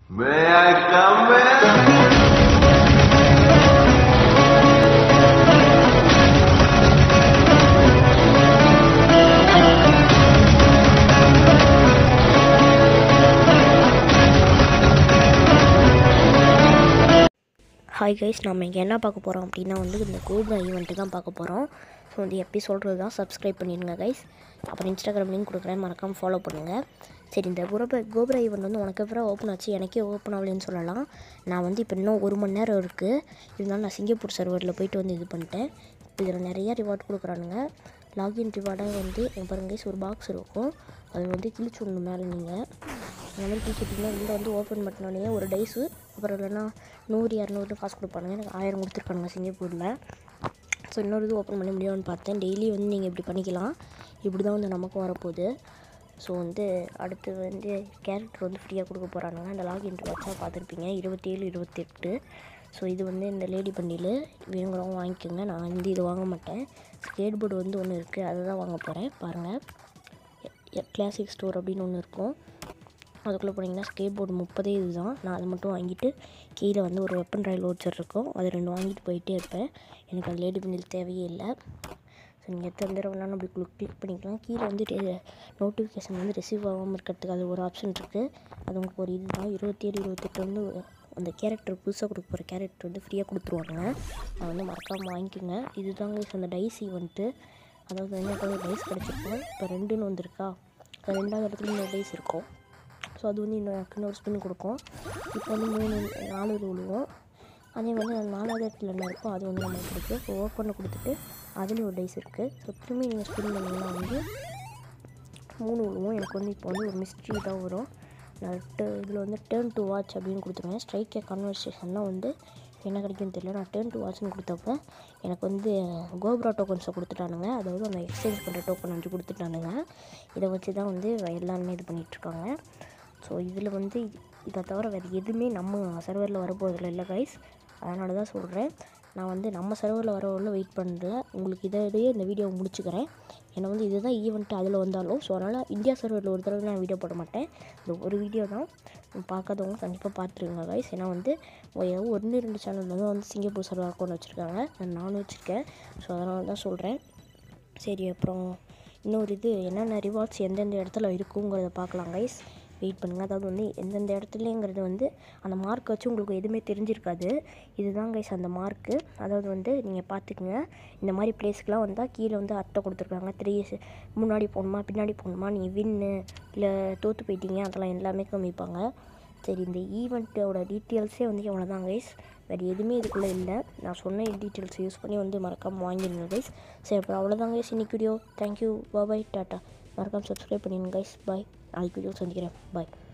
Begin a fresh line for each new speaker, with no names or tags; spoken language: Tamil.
May I come in?
Hi guys நம்ம இங்கே என்ன பார்க்க போகிறோம் அப்படின்னா வந்து இந்த கோப்ரா ஈவெண்ட்டு தான் பார்க்க போகிறோம் ஸோ வந்து எப்படி சொல்கிறது தான் சப்ஸ்கிரைப் பண்ணிடுங்க கைஸ் அப்புறம் இன்ஸ்டாகிராம் லிங்க் கொடுக்குறேன் மறக்காமல் ஃபாலோ பண்ணுங்கள் சரி இந்த கோபுர கோபுரா ஈவெண்ட் வந்து உனக்கு எவ்வளோ ஓப்பன் ஆச்சு எனக்கே ஓப்பன் ஆகலைன்னு சொல்லலாம் நான் வந்து இப்போ இன்னும் ஒரு மணி நேரம் இருக்குது இருந்தாலும் நான் சிங்கப்பூர் சர்வரில் போயிட்டு வந்து இது பண்ணிட்டேன் இப்போ இதில் நிறைய ரிவார்ட் கொடுக்குறானுங்க லாகின் ரிவார்டாக வந்து என் பாருங்க guys, ஒரு பாக்ஸ் இருக்கும் அது வந்து கிழிச்சு விடணும் மேலே நீங்கள் அந்த மாதிரி கிழிச்சிட்டிங்கன்னா உள்ளே வந்து ஓப்பன் பண்ணோடனே ஒரு டைஸு அப்புறம் இல்லைன்னா நூறு இரநூறு காசு கொடுப்பானுங்க எனக்கு ஆயிரம் கொடுத்துருக்கானுங்க சிங்கப்பூரில் ஸோ இன்னொரு இது ஓப்பன் பண்ண முடியும்னு பார்த்தேன் டெய்லி வந்து நீங்கள் இப்படி பண்ணிக்கலாம் இப்படி தான் வந்து நமக்கும் வரப்போகுது ஸோ வந்து அடுத்து வந்து கேரக்டர் வந்து ஃப்ரீயாக கொடுக்க போகிறானுங்க அந்த லாகின் வச்சா பார்த்துருப்பீங்க இருபத்தேழு இருபத்தெட்டு ஸோ இது வந்து இந்த லேடி பண்டியில் வேணுங்கிறவங்க வாங்கிக்கோங்க நான் வந்து இது வாங்க மாட்டேன் ஸ்கேட் போர்டு வந்து ஒன்று இருக்குது அதை தான் வாங்க போகிறேன் பாருங்கள் கிளாசிக் ஸ்டோர் அப்படின்னு ஒன்று இருக்கும் அதுக்குள்ளே போனீங்கன்னா ஸ்கேட் போர்டு முப்பதே இதுதான் நான் அதை மட்டும் வாங்கிட்டு கீழே வந்து ஒரு வெப்பன் ராயல் ஓச்சர் இருக்கும் அது ரெண்டு வாங்கிட்டு போயிட்டே இருப்பேன் எனக்கு அது லேடி பண்டில் தேவையே இல்லை ஸோ நீங்கள் எத்தனை தடவை வேணாலும் அப்படி கிளிக் கிளிக் பண்ணிக்கலாம் கீழே வந்து நோட்டிஃபிகேஷன் வந்து ரிசீவ் ஆகாமல் இருக்கிறதுக்கு அது ஒரு ஆப்ஷன் இருக்குது அது உங்களுக்கு ஒரு இதுதான் இருபத்தேழு இருபத்தெட்டு வந்து அந்த கேரக்டர் புதுசாக கொடுக்க போகிற கேரக்டர் வந்து ஃப்ரீயாக கொடுத்துருவாங்க அதை வந்து மறக்காமல் வாங்கிக்கோங்க இதுதாங்க அந்த டைஸ் ஈவெண்ட்டு அதாவது எனக்கு வந்து டைஸ் கிடச்சிருக்கும் இப்போ ரெண்டுன்னு வந்திருக்கா அது ரெண்டாவது இடத்துல இன்னொரு டைஸ் இருக்கும் ஸோ அது வந்து இன்னொரு இன்னொரு ஸ்பின் கொடுக்கும் இப்போ வந்து மூணு நாலு இது விழுவோம் அதே வந்து அந்த நாலாவது இடத்துல என்ன இருக்கோ அது வந்து நமக்கு கொடுக்கும் ஸோ ஓப்பனை கொடுத்துட்டு அதுலேயும் ஒரு டைஸ் இருக்குது ஸோ திரும்பி நீங்கள் ஸ்பின் பண்ணிங்கன்னா வந்து மூணு விழுவும் எனக்கு வந்து இப்போ வந்து ஒரு மிஸ்ட்ரி தான் வரும் நான் இதில் வந்து டேர்ன் டு வாட்ச் அப்படின்னு கொடுத்துருவேன் ஸ்ட்ரைக்கே கன்வர்சேஷன்னா வந்து என்ன கிடைக்கும்னு தெரியல நான் டேர்ன் டு வாட்ச்னு கொடுத்தப்ப எனக்கு வந்து கோப்ரா டோக்கன்ஸை கொடுத்துட்டானுங்க அதாவது அந்த எக்ஸ்சேஞ்ச் பண்ணுற டோக்கன் வந்து கொடுத்துட்டானுங்க இதை வச்சு தான் வந்து எல்லாருமே இது பண்ணிகிட்ருக்காங்க ஸோ இதில் வந்து இதை தவிர வேறு எதுவுமே நம்ம சர்வரில் வரப்போதில்லை இல்லை கைஸ் அதனால தான் சொல்கிறேன் நான் வந்து நம்ம சர்வரில் வரவரில் வெயிட் பண்ணல உங்களுக்கு இதையே இந்த வீடியோ முடிச்சுக்கிறேன் ஏன்னா வந்து இதுதான் ஈவெண்ட் அதில் வந்தாலும் ஸோ அதனால் இந்தியா சர்வரில் ஒரு தடவை நான் வீடியோ போட மாட்டேன் இந்த ஒரு வீடியோ தான் பார்க்காதவங்க கண்டிப்பாக பார்த்துருங்க கைஸ் ஏன்னா வந்து ஒன்று ரெண்டு சேனல் தான் வந்து சிங்கப்பூர் சர்வர் அக்கௌண்ட் வச்சுருக்காங்க நானும் வச்சுருக்கேன் ஸோ அதனால தான் சொல்கிறேன் சரி அப்புறம் இன்னொரு இது என்னென்ன ரிவார்ட்ஸ் எந்தெந்த இடத்துல இருக்குங்கிறத பார்க்கலாம் கைஸ் வெயிட் பண்ணுங்கள் அதாவது வந்து எந்தெந்த இடத்துலங்கிறது வந்து அந்த மார்க் வச்சு உங்களுக்கு எதுவுமே தெரிஞ்சிருக்காது இதுதான் கைஸ் அந்த மார்க்கு அதாவது வந்து நீங்கள் பார்த்துக்குங்க இந்த மாதிரி பிளேஸ்க்கெலாம் வந்தால் கீழே வந்து அட்டை கொடுத்துருக்காங்க த்ரீ முன்னாடி போகணுமா பின்னாடி போகணுமா நீங்கள் வின்னு இல்லை தோற்று போயிட்டீங்க அதெல்லாம் எல்லாமே காமிப்பாங்க சரி இந்த ஈவெண்ட்டோட டீட்டெயில்ஸே வந்து எவ்வளோ தான் கைஸ் வேறு எதுவுமே இதுக்குள்ளே இல்லை நான் சொன்ன டீட்டெயில்ஸ் யூஸ் பண்ணி வந்து மறக்காமல் வாங்கிடுங்க கைஸ் சரி அப்புறம் அவ்வளோதான் கைஸ் இன்னைக்கு வீடியோ தேங்க்யூ பாய் டாட்டா மறக்காமல் சப்ஸ்கிரைப் பண்ணிடுங்க கைஸ் பாய் நாளைக்கு வீடியோ சந்திக்கிறேன் பாய்